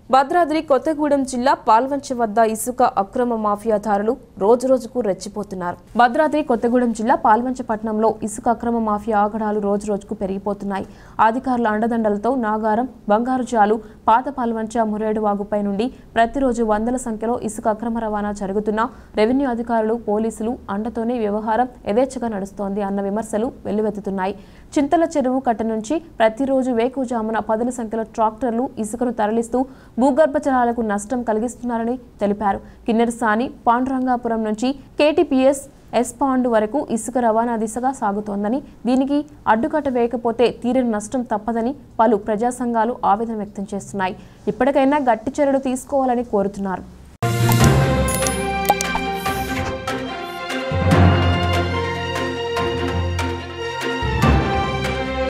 భద్రాద్రి కొత్తగూడెం జిల్లా పాల్వంచ వద్ద ఇసుక అక్రమ మాఫియాదారులు రోజురోజుకు రెచ్చిపోతున్నారు భద్రాద్రి కొత్తగూడెం జిల్లా పాల్వంచ పట్టణంలో ఇసుక అక్రమ మాఫియా ఆగడాలు రోజురోజుకు పెరిగిపోతున్నాయి అధికారుల అండదండలతో నాగారం బంగారుజాలు పాత పాల్వంచ మురేడు వాగుపై నుండి ప్రతిరోజు వందల సంఖ్యలో ఇసుక అక్రమ రవాణా జరుగుతున్నా రెవెన్యూ అధికారులు పోలీసులు అండతోనే వ్యవహారం యథేచ్ఛగా నడుస్తోంది అన్న విమర్శలు వెల్లువెత్తుతున్నాయి చింతల చెరువు కట్ట నుంచి ప్రతిరోజు వేకుజామున పదుల సంఖ్యలో ట్రాక్టర్లు ఇసుకను తరలిస్తూ భూగర్భ జలాలకు నష్టం కలిగిస్తున్నారని తెలిపారు కిన్నెరసాని పాండురంగాపురం నుంచి కేటీపీఎస్ ఎస్ పాండు వరకు ఇసుక రవాణా దిశగా సాగుతోందని దీనికి అడ్డుకట్ట వేయకపోతే తీరని నష్టం తప్పదని పలు ప్రజా సంఘాలు ఆవేదన వ్యక్తం చేస్తున్నాయి ఇప్పటికైనా గట్టి చర్యలు తీసుకోవాలని కోరుతున్నారు